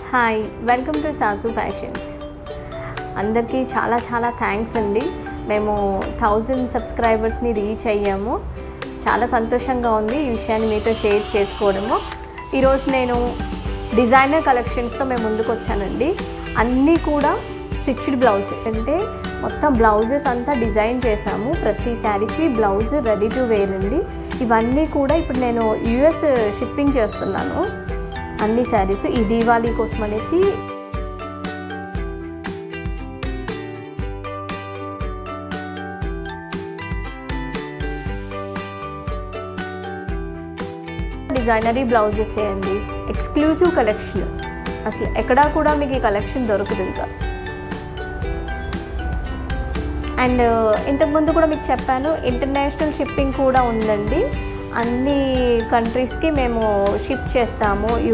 hi welcome to Sasu Fashions అందరికీ చాలా చాలా థ్యాంక్స్ అండి మేము థౌజండ్ సబ్స్క్రైబర్స్ని రీచ్ అయ్యాము చాలా సంతోషంగా ఉంది ఈ విషయాన్ని మీతో షేర్ చేసుకోవడము ఈరోజు నేను డిజైనర్ కలెక్షన్స్తో మేము ముందుకు వచ్చానండి అన్నీ కూడా స్టిచ్డ్ బ్లౌజ్ అంటే మొత్తం బ్లౌజెస్ అంతా డిజైన్ చేశాము ప్రతి శారీకి బ్లౌజ్ రెడీ టు వేర్ అండి ఇవన్నీ కూడా ఇప్పుడు నేను యుఎస్ షిప్పింగ్ చేస్తున్నాను అన్ని శారీస్ ఈ దీవాళీ కోసం అనేసి డిజైనరీ బ్లౌజెస్ అండి ఎక్స్క్లూజివ్ కలెక్షన్ అసలు ఎక్కడా కూడా మీకు ఈ కలెక్షన్ దొరకదు ఇంకా అండ్ ఇంతకుముందు కూడా మీకు చెప్పాను ఇంటర్నేషనల్ షిప్పింగ్ కూడా ఉందండి అన్ని కంట్రీస్కి మేము షిప్ చేస్తాము యూ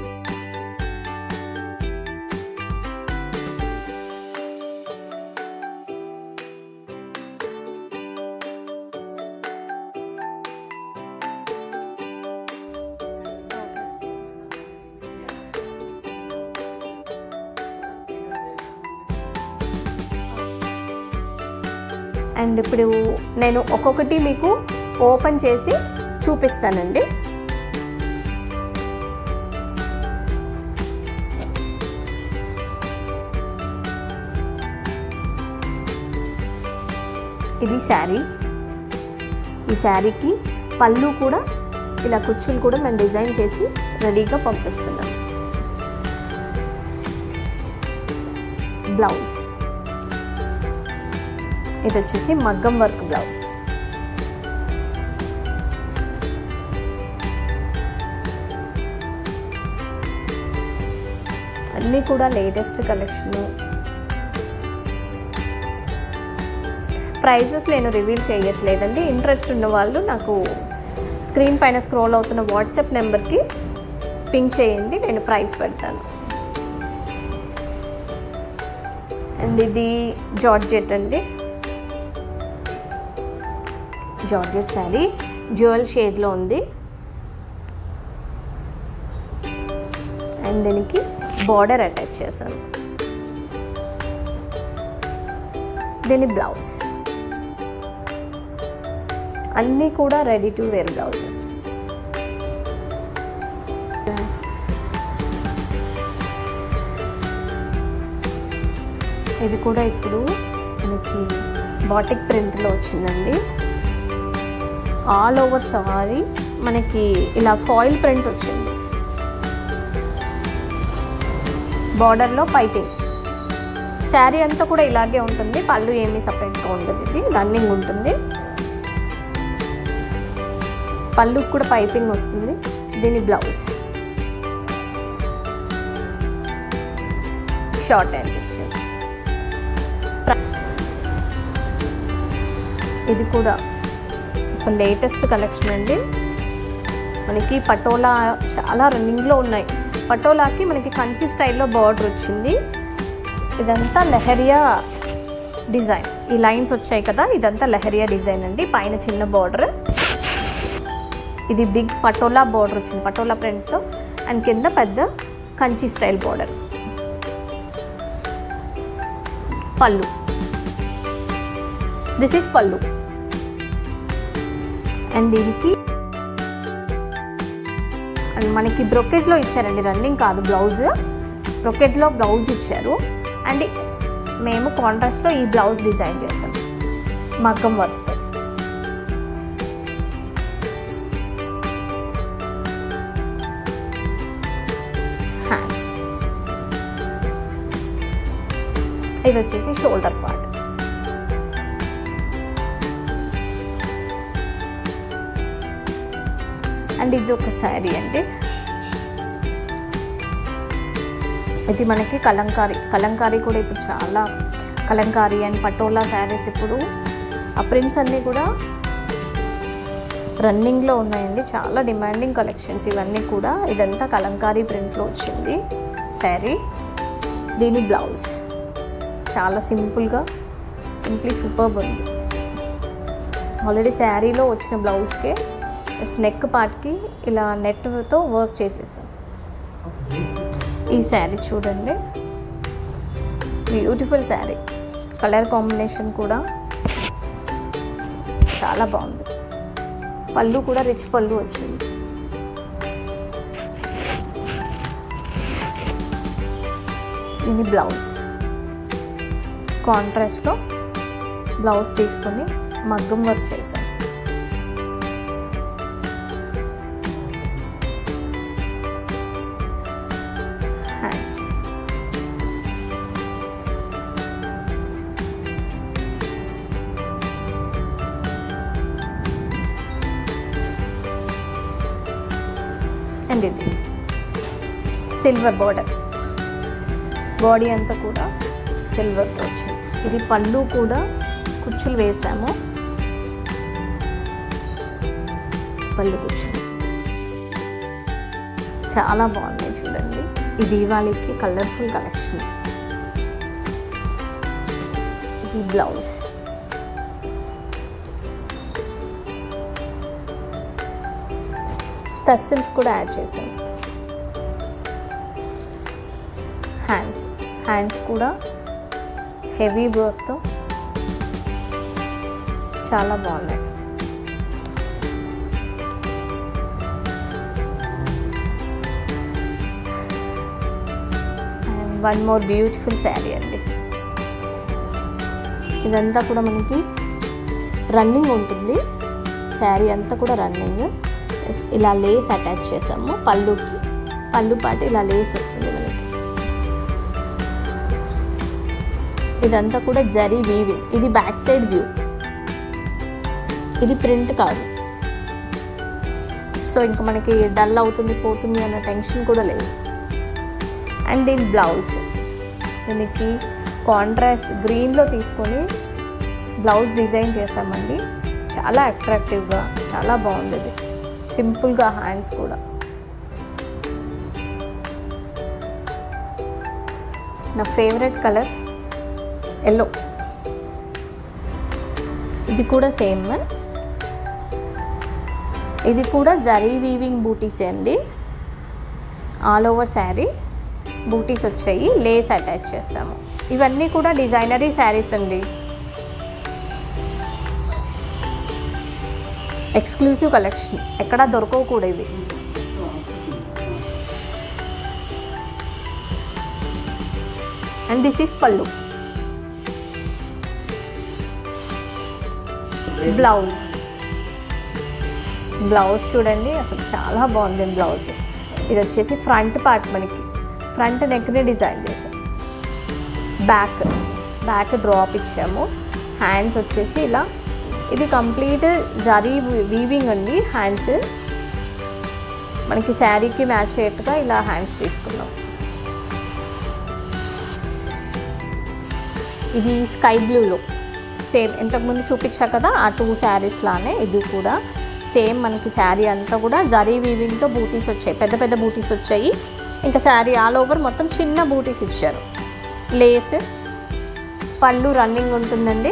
అండ్ ఇప్పుడు నేను ఒక్కొక్కటి మీకు ఓపెన్ చేసి చూపిస్తానండి ఇది శారీ ఈ శారీకి పళ్ళు కూడా ఇలా కుచ్చులు కూడా మేము డిజైన్ చేసి రెడీగా పంపిస్తున్నాం బ్లౌజ్ ఇది వచ్చేసి మగ్గం వర్క్ బ్లౌజ్ అన్నీ కూడా లేటెస్ట్ కలెక్షన్ ప్రైజెస్ నేను రివీల్ చేయట్లేదండి ఇంట్రెస్ట్ ఉన్న వాళ్ళు నాకు స్క్రీన్ పైన స్క్రోల్ అవుతున్న వాట్సాప్ నెంబర్కి పింక్ చేయండి నేను ప్రైస్ పెడతాను అండ్ ఇది జార్జెట్ అండి జార్జెట్ శారీ జ్యువెల్ షేడ్లో ఉంది అండ్ దీనికి బార్డర్ అటాచ్ చేశాను దీని బ్లౌజ్ అన్నీ కూడా రెడీ టు వేర్ బ్లౌజెస్ ఇది కూడా ఇప్పుడు మనకి బాటిక్ ప్రింట్లో వచ్చిందండి ఆల్ ఓవర్ సారీ మనకి ఇలా ఫాయిల్ ప్రింట్ వచ్చింది బార్డర్లో పైపింగ్ శారీ అంతా కూడా ఇలాగే ఉంటుంది పళ్ళు ఏమీ సపరేట్గా ఉండదు ఇది రన్నింగ్ ఉంటుంది పళ్ళు కూడా పైపింగ్ వస్తుంది దీని బ్లౌజ్ షార్ట్ హ్యాండ్ సెక్షన్ ఇది కూడా ఒక లేటెస్ట్ కలెక్షన్ అండి మనకి పటోలా చాలా రన్నింగ్లో ఉన్నాయి పటోలాకి మనకి కంచి స్టైల్లో బార్డర్ వచ్చింది ఇదంతా లెహరియా డిజైన్ ఈ లైన్స్ వచ్చాయి కదా ఇదంతా లెహరియా డిజైన్ అండి పైన చిన్న బార్డర్ ఇది బిగ్ పటోలా బార్డర్ వచ్చింది పటోలా ప్రింట్తో అండ్ కింద పెద్ద Kanchi style border pallu this is pallu and దీనికి అండ్ మనకి బ్రొకెట్లో ఇచ్చారండి రన్నింగ్ కాదు బ్లౌజ్ బ్రొకెట్లో బ్లౌజ్ ఇచ్చారు అండ్ మేము కాంట్రాస్ట్లో ఈ బ్లౌజ్ డిజైన్ చేసాం మగ్గం వర్క్తో హ్యాండ్స్ ఇది వచ్చేసి షోల్డర్ పార్ట్ అండ్ ఇది ఒక శారీ అండి ఇది మనకి కలంకారీ కలంకారీ కూడా ఇప్పుడు చాలా కలంకారీ అండ్ పటోలా శారీస్ ఇప్పుడు ఆ ప్రింట్స్ అన్నీ కూడా రన్నింగ్లో ఉన్నాయండి చాలా డిమాండింగ్ కలెక్షన్స్ ఇవన్నీ కూడా ఇదంతా కలంకారీ ప్రింట్లో వచ్చింది శారీ దీని బ్లౌజ్ చాలా సింపుల్గా సింప్లీ సూపర్బ్ ఉంది ఆల్రెడీ శారీలో వచ్చిన బ్లౌజ్కే నెక్ పార్ట్కి ఇలా నెట్తో వర్క్ చేసేసాం ఈ శారీ చూడండి బ్యూటిఫుల్ శారీ కలర్ కాంబినేషన్ కూడా చాలా బాగుంది పళ్ళు కూడా రిచ్ పళ్ళు వచ్చింది ఇది బ్లౌజ్ కాంట్రాస్ట్లో బ్లౌజ్ తీసుకొని మగ్గం వర్క్ చేశాను హ్యాండ్స్ అండ్ ఇది సిల్వర్ బార్డర్ బాడీ అంతా కూడా సిల్వర్తో వచ్చింది ఇది పళ్ళు కూడా కుచ్చులు వేసాము పళ్ళు కుచ్చులు చాలా బాగున్నాయి చూడండి ఈ దీవాళికి కలర్ఫుల్ కలెక్షన్ ఇది బ్లౌజ్ టస్సిల్స్ కూడా యాడ్ చేసాము హ్యాండ్స్ హ్యాండ్స్ కూడా హెవీ వర్క్తో చాలా బాగున్నాయి and one more beautiful sari అండి ఇదంతా కూడా మనకి రన్నింగ్ ఉంటుంది శారీ అంతా కూడా రన్నింగ్ ఇలా లేస్ అటాచ్ చేసాము పళ్ళుకి పళ్ళు పాటు ఇలా లేస్ వస్తుంది మనకి ఇదంతా కూడా జరీ వీవింగ్ ఇది బ్యాక్ సైడ్ వ్యూ ఇది ప్రింట్ కాదు సో ఇంకా మనకి డల్ అవుతుంది పోతుంది అన్న టెన్షన్ కూడా లేదు అండ్ దీని బ్లౌజ్ దీనికి కాంట్రాస్ట్ గ్రీన్లో తీసుకొని బ్లౌజ్ డిజైన్ చేసామండి చాలా అట్రాక్టివ్గా చాలా బాగుంది ఇది సింపుల్గా హ్యాండ్స్ కూడా నా ఫేవరెట్ కలర్ ఎల్లో ఇది కూడా సేమ్ ఇది కూడా జరీ వీవింగ్ బూటీసే అండి ఆల్ ఓవర్ శారీ బూటీస్ వచ్చాయి లేస్ అటాచ్ చేస్తాము ఇవన్నీ కూడా డిజైనరీ శారీస్ అండి ఎక్స్క్లూసివ్ కలెక్షన్ ఎక్కడా దొరకవు కూడా ఇవి and this is pallu blouse blouse చూడండి అసలు చాలా బాగుంది బ్లౌజ్ ఇది వచ్చేసి ఫ్రంట్ పార్ట్ మనకి ఫ్రంట్ నెక్ని డిజైన్ చేసాం బ్యాక్ బ్యాక్ డ్రాప్ ఇచ్చాము హ్యాండ్స్ వచ్చేసి ఇలా ఇది కంప్లీట్ జరీ వీవింగ్ అండి హ్యాండ్స్ మనకి శారీకి మ్యాచ్ అయ్యేట్టుగా ఇలా హ్యాండ్స్ తీసుకున్నాం ఇది స్కై బ్లూలో సేమ్ ఇంతకుముందు చూపించా కదా ఆ టూ శారీస్ లానే ఇది కూడా సేమ్ మనకి శారీ అంతా కూడా జరీ వీవింగ్తో బూటీస్ వచ్చాయి పెద్ద పెద్ద బూటీస్ వచ్చాయి ఇంకా శారీ ఆల్ ఓవర్ మొత్తం చిన్న బూటీస్ ఇచ్చారు లేస్ పళ్ళు రన్నింగ్ ఉంటుందండి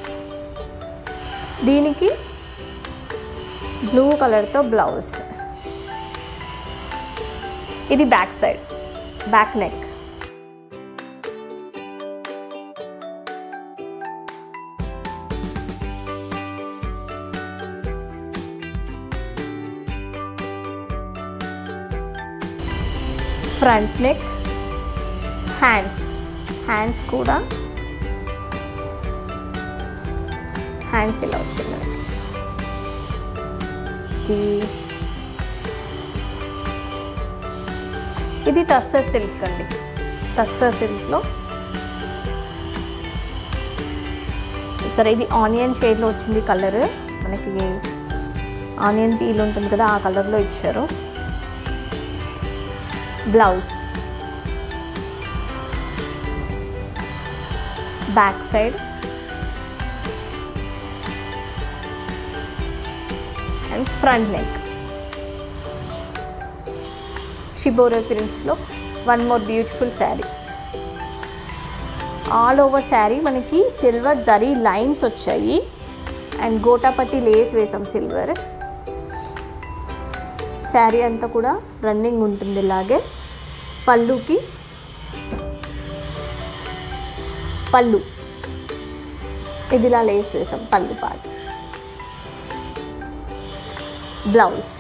దీనికి బ్లూ కలర్తో బ్లౌజ్ ఇది back side back neck front neck hands hands కూడా హ్యాండ్స్ ఇలా వచ్చింది మనకి ఇది ఇది తస్సర్ సిల్క్ అండి తస్సర్ సిల్క్లో సరే ఇది ఆనియన్ షేడ్లో వచ్చింది కలర్ మనకి ఆనియన్ పీల్ ఉంటుంది కదా ఆ కలర్లో ఇచ్చారు blouse back side and front neck shibori ప్రింట్స్లో one more beautiful sari all over sari మనకి సిల్వర్ జరీ లైన్స్ వచ్చాయి అండ్ గోటాపట్టి లేస్ వేసాం సిల్వర్ శారీ అంతా కూడా రన్నింగ్ ఉంటుంది ఇలాగే పళ్ళుకి పళ్ళు ఇదిలా లేస్ వేసాం పళ్ళు పాటు బ్లౌజ్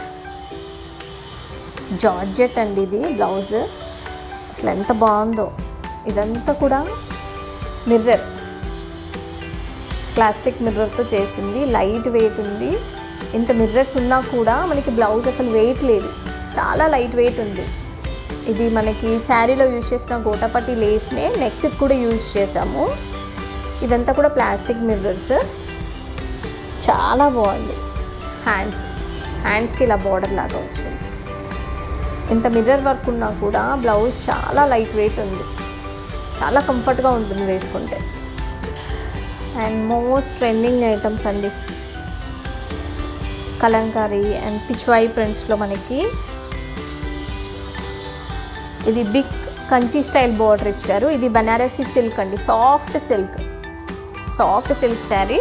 జార్జెట్ అండి ఇది బ్లౌజ్ అసలు ఎంత బాగుందో ఇదంతా కూడా మిర్రర్ ప్లాస్టిక్ మిర్రర్తో చేసింది లైట్ వెయిట్ ఉంది ఇంత మిర్రర్స్ ఉన్నా కూడా మనకి బ్లౌజ్ అసలు వెయిట్ లేదు చాలా లైట్ వెయిట్ ఉంది ఇది మనకి శారీలో యూజ్ చేసిన గోటపట్టి లేస్నే నెక్కి కూడా యూజ్ చేసాము ఇదంతా కూడా ప్లాస్టిక్ మిర్రర్స్ చాలా బాగుంది హ్యాండ్స్ హ్యాండ్స్కి ఇలా బార్డర్ లాగా వచ్చింది ఇంత మిర్రర్ వర్క్ ఉన్నా కూడా బ్లౌజ్ చాలా లైట్ వెయిట్ ఉంది చాలా కంఫర్ట్గా ఉంటుంది వేసుకుంటే అండ్ మోస్ట్ ట్రెండింగ్ ఐటమ్స్ అండి కలంకారీ అండ్ పిచ్వాయి ప్రింట్స్లో మనకి ఇది బిగ్ కంచి స్టైల్ బార్డర్ ఇచ్చారు ఇది బనారసి సిల్క్ అండి soft silk soft silk sari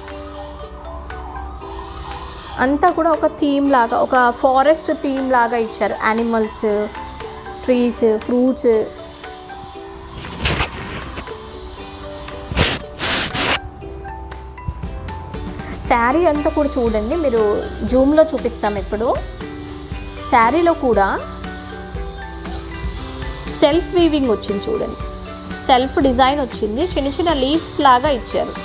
అంతా కూడా ఒక థీమ్ లాగా ఒక ఫారెస్ట్ థీమ్ లాగా ఇచ్చారు యానిమల్స్ ట్రీస్ ఫ్రూట్స్ శారీ అంతా కూడా చూడండి మీరు జూమ్లో చూపిస్తాం ఇప్పుడు శారీలో కూడా సెల్ఫ్ వీవింగ్ వచ్చింది చూడండి సెల్ఫ్ డిజైన్ వచ్చింది చిన్న చిన్న లీవ్స్ లాగా ఇచ్చారు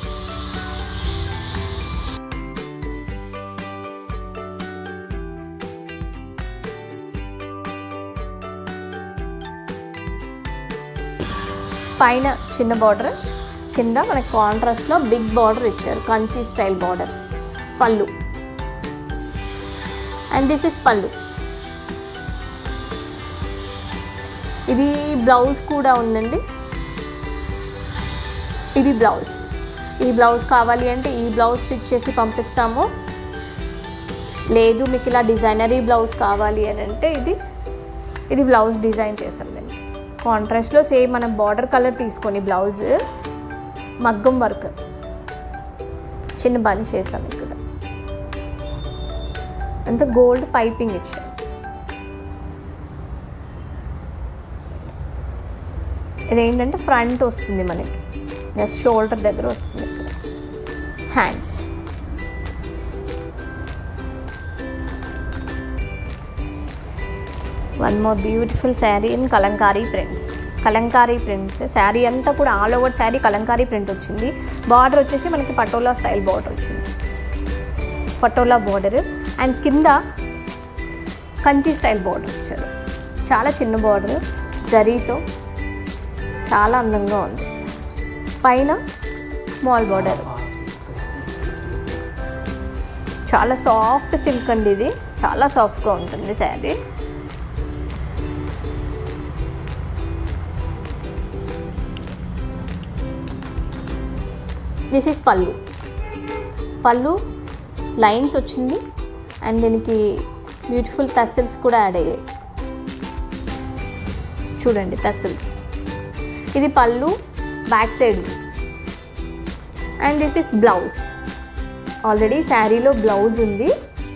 పైన చిన్న బార్డర్ కింద మనకి కాంట్రాస్ట్లో బిగ్ బార్డర్ ఇచ్చారు Kanchi style border pallu and this is pallu ఇది బ్లౌజ్ కూడా ఉందండి ఇది బ్లౌజ్ ఈ బ్లౌజ్ కావాలి అంటే ఈ బ్లౌజ్ స్టిచ్ చేసి పంపిస్తాము లేదు మీకు ఇలా డిజైనరీ బ్లౌజ్ కావాలి అని అంటే ఇది ఇది బ్లౌజ్ డిజైన్ చేసాం దానికి కాంట్రాస్ట్లో సేమ్ మనం బార్డర్ కలర్ తీసుకొని బ్లౌజ్ మగ్గం వర్క్ చిన్న బంచ్ చేసాం ఇక్కడ అంత గోల్డ్ పైపింగ్ ఇచ్చాం ఇదేంటంటే ఫ్రంట్ వస్తుంది మనకి జస్ట్ షోల్డర్ దగ్గర వస్తుంది ఇక్కడ hands one more beautiful sari in Kalamkari prints Kalamkari prints sari అంతా కూడా all over sari Kalamkari print వచ్చింది బార్డర్ వచ్చేసి మనకి పటోలా స్టైల్ బార్డర్ వచ్చింది పటోలా బార్డర్ అండ్ కింద కంచి స్టైల్ బార్డర్ ఇచ్చారు చాలా చిన్న బార్డర్ జరీతో చాలా అందంగా ఉంది పైన స్మాల్ బార్డర్ చాలా సాఫ్ట్ సిల్క్ అండి ఇది చాలా సాఫ్ట్గా ఉంటుంది శారీ దిస్ ఈస్ పళ్ళు పళ్ళు లైన్స్ వచ్చింది అండ్ దీనికి బ్యూటిఫుల్ టసిల్స్ కూడా యాడ్ అయ్యాయి చూడండి టసిల్స్ ఇది pallu back side and this is blouse already శారీలో బ్లౌజ్ ఉంది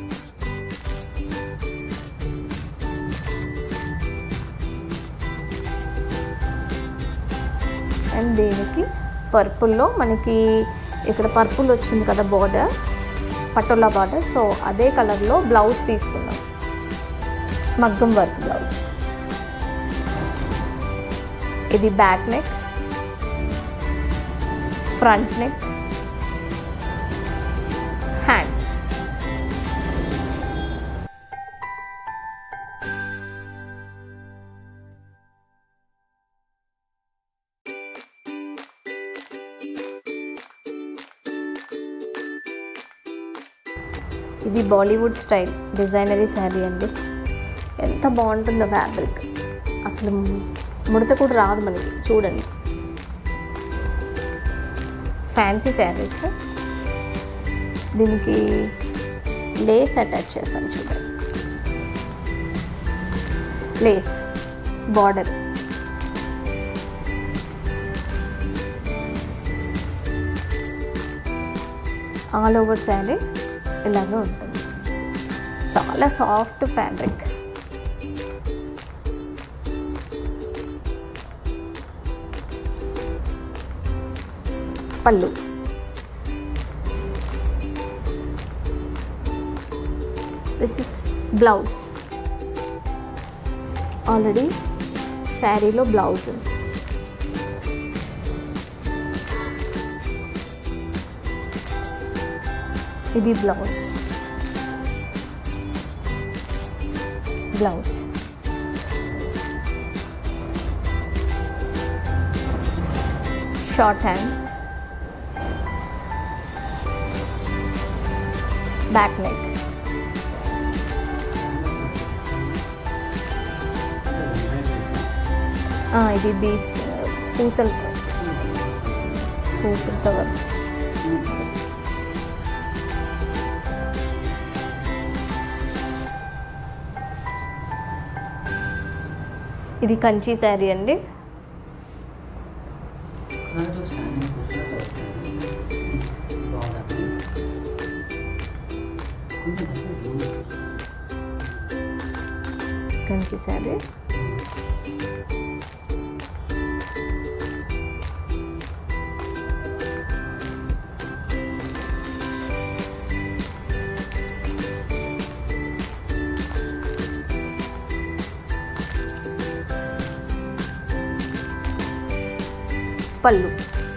అండ్ దీనికి పర్పుల్లో మనకి ఇక్కడ పర్పుల్ వచ్చింది కదా బార్డర్ పటోలా బార్డర్ సో అదే కలర్లో బ్లౌజ్ తీసుకున్నాం మగ్గం వర్క్ బ్లౌజ్ ఇది back neck front neck hands ఇది బాలీవుడ్ స్టైల్ డిజైనరీ శారీ అండి ఎంత బాగుంటుందో ఫ్యాబ్రిక్ అసలు ముడత కూడా రాదు మనకి చూడండి ఫ్యాన్సీ శారీస్ దీనికి లేస్ అటాచ్ చేస్తాం చూడండి lace border all over sari ఇలాగే ఉంటుంది చాలా soft fabric pallu this is blouse already శారీలో బ్లౌజ్ ఇది blouse blouse short hands back neck ఇది బీట్స్ పూసలతో పూసలతో వర్క్ ఇది కంచి శారీ అండి కంచి శారీ పళ్ళు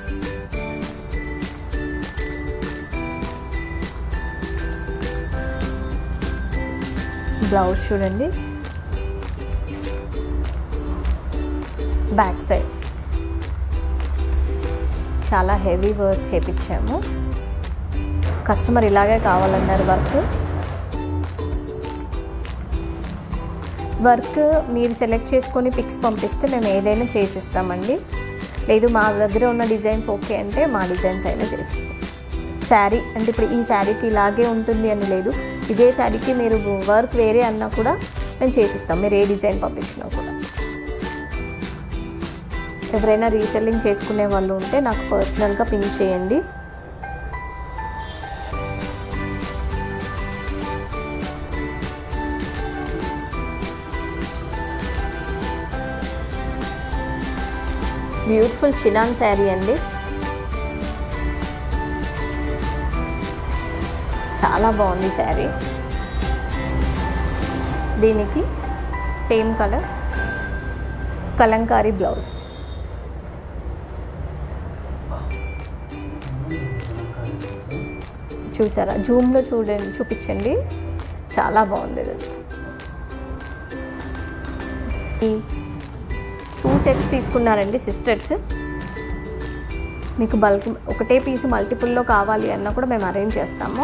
బ్లౌజ్ చూడండి బ్యాక్ సైడ్ చాలా హెవీ వర్క్ చేపించాము కస్టమర్ ఇలాగే కావాలన్నారు వర్క్ వర్క్ మీరు సెలెక్ట్ చేసుకొని పిక్స్ పంపిస్తే మేము ఏదైనా చేసిస్తామండి లేదు మా దగ్గర ఉన్న డిజైన్స్ ఓకే అంటే మా డిజైన్స్ అయినా చేసిస్తాం శారీ అంటే ఇప్పుడు ఈ శారీకి ఇలాగే ఉంటుంది అని లేదు ఇదే శారీకి మీరు వర్క్ వేరే అన్నా కూడా మేము చేసిస్తాం మీరు ఏ డిజైన్ పంపించినా కూడా ఎవరైనా రీసెల్లింగ్ చేసుకునే వాళ్ళు ఉంటే నాకు పర్సనల్గా పింక్ చేయండి బ్యూటిఫుల్ చినాన్ శారీ అండి చాలా బాగుంది శారీ దీనికి సేమ్ కలర్ కలంకారీ బ్లౌజ్ చూసారా జూమ్లో చూడండి చూపించండి చాలా బాగుంది ఇది ఈ టూ సెట్స్ తీసుకున్నారండి సిస్టర్స్ మీకు బల్క్ ఒకటే పీస్ మల్టిపుల్లో కావాలి అన్నా కూడా మేము అరేంజ్ చేస్తాము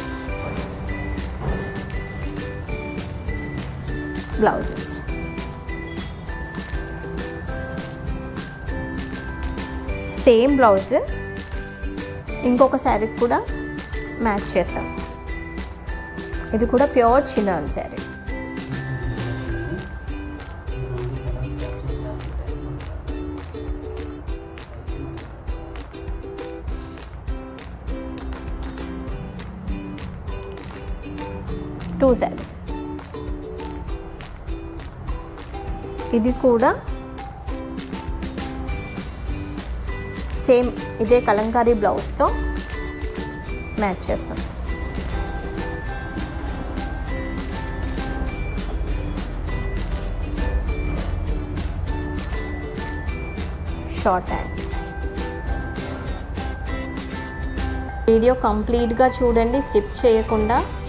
బ్లౌజెస్ సేమ్ బ్లౌజ్ ఇంకొక శారీకి కూడా మ్యాచ్ చేసాం ఇది కూడా pure chinon saree two sarees ఇది కూడా సేమ్ ఇదే కలంకారీ బ్లౌజ్తో మ్యాచ్ చేస్తాం షార్ట్ హ్యాండ్స్ వీడియో కంప్లీట్గా చూడండి స్కిప్ చేయకుండా